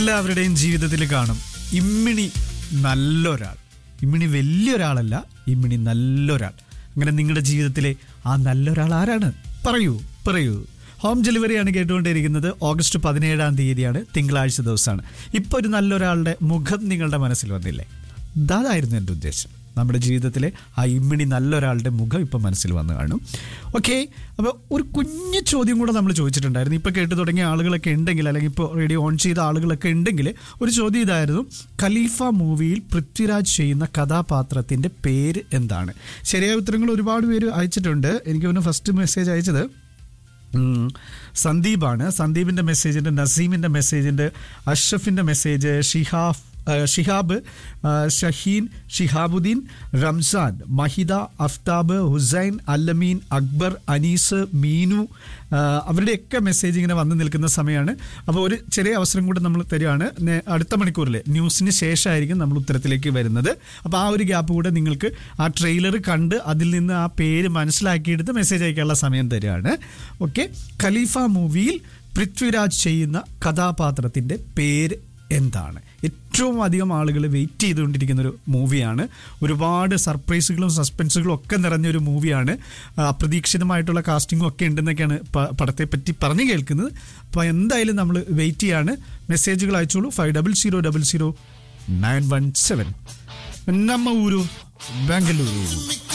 എല്ലാവരുടെയും ജീവിതത്തിൽ കാണും ഇമ്മിണി നല്ലൊരാൾ ഇമ്മിണി വലിയൊരാളല്ല ഇമ്മിണി നല്ലൊരാൾ അങ്ങനെ നിങ്ങളുടെ ജീവിതത്തിലെ ആ നല്ലൊരാൾ ആരാണ് പറയൂ പറയൂ ഹോം ഡെലിവറിയാണ് കേട്ടുകൊണ്ടിരിക്കുന്നത് ഓഗസ്റ്റ് പതിനേഴാം തീയതിയാണ് തിങ്കളാഴ്ച ദിവസമാണ് ഇപ്പോൾ ഒരു നല്ലൊരാളുടെ മുഖം നിങ്ങളുടെ മനസ്സിൽ വന്നില്ലേ അതായിരുന്നു എൻ്റെ ഉദ്ദേശം നമ്മുടെ ജീവിതത്തിലെ ആ ഇമ്മിണി നല്ലൊരാളുടെ മുഖം ഇപ്പം മനസ്സിൽ വന്ന് കാണും ഓക്കെ അപ്പോൾ ഒരു കുഞ്ഞു ചോദ്യം കൂടെ നമ്മൾ ചോദിച്ചിട്ടുണ്ടായിരുന്നു ഇപ്പോൾ കേട്ട് തുടങ്ങിയ ആളുകളൊക്കെ ഉണ്ടെങ്കിൽ അല്ലെങ്കിൽ ഇപ്പോൾ റേഡിയോ ഓൺ ചെയ്ത ആളുകളൊക്കെ ഉണ്ടെങ്കിൽ ഒരു ചോദ്യം ഇതായിരുന്നു ഖലീഫ മൂവിയിൽ പൃഥ്വിരാജ് ചെയ്യുന്ന കഥാപാത്രത്തിൻ്റെ പേര് എന്താണ് ശരിയായ ഉത്തരങ്ങൾ ഒരുപാട് പേര് അയച്ചിട്ടുണ്ട് എനിക്ക് തോന്നുന്നു ഫസ്റ്റ് മെസ്സേജ് അയച്ചത് ഉം, സന്ദീപാണ് സന്ദീപിൻ്റെ മെസ്സേജ് ഉണ്ട് നസീമിൻ്റെ മെസ്സേജ് ഉണ്ട് അഷ്റഫിൻ്റെ മെസ്സേജ് ഷിഹാഫ് ആ, ഷിഹാബ് ആ, ഷഹീൻ ഷിഹാബുദ്ദീൻ റംസാൻ മഹിദ അഫ്താബ് ഹുസൈൻ അല്ലമീൻ അക്ബർ അനീസ് മീനു ആ, അവരുടെയൊക്കെ മെസ്സേജ് ഇങ്ങനെ വന്ന് നിൽക്കുന്ന സമയമാണ് അപ്പോൾ ഒരു ചെറിയ അവസരം കൂടെ നമ്മൾ തരികയാണ് നേ- അടുത്ത മണിക്കൂറിൽ ന്യൂസിന് ശേഷമായിരിക്കും നമ്മൾ ഉത്തരത്തിലേക്ക് വരുന്നത് അപ്പോൾ ആ ഒരു ഗ്യാപ്പ് കൂടെ നിങ്ങൾക്ക് ആ ട്രെയിലർ കണ്ട് അതിൽ നിന്ന് ആ പേര് മനസ്സിലാക്കിയെടുത്ത് മെസ്സേജ് അയക്കാനുള്ള സമയം തരികയാണ് ഓക്കെ ഖലീഫ മൂവിയിൽ പൃഥ്വിരാജ് ചെയ്യുന്ന കഥാപാത്രത്തിൻ്റെ പേര് എന്താണ് ഏറ്റവും അധികം ആളുകൾ വെയിറ്റ് ചെയ്തുകൊണ്ടിരിക്കുന്ന ഒരു മൂവിയാണ് ഒരുപാട് സർപ്രൈസുകളും സസ്പെൻസുകളും ഒക്കെ നിറഞ്ഞ ഒരു മൂവിയാണ് ആ, അപ്രതീക്ഷിതമായിട്ടുള്ള കാസ്റ്റിംഗും ഒക്കെ ഉണ്ടെന്നൊക്കെയാണ് പ- പടത്തെ പറ്റി പറഞ്ഞു കേൾക്കുന്നത് അപ്പോൾ എന്തായാലും നമ്മൾ വെയിറ്റ് ചെയ്യാണ് മെസ്സേജുകൾ അയച്ചോളൂ five double zero double zero nine one seven നമ്മ ഊരു ബാംഗ്ലൂരു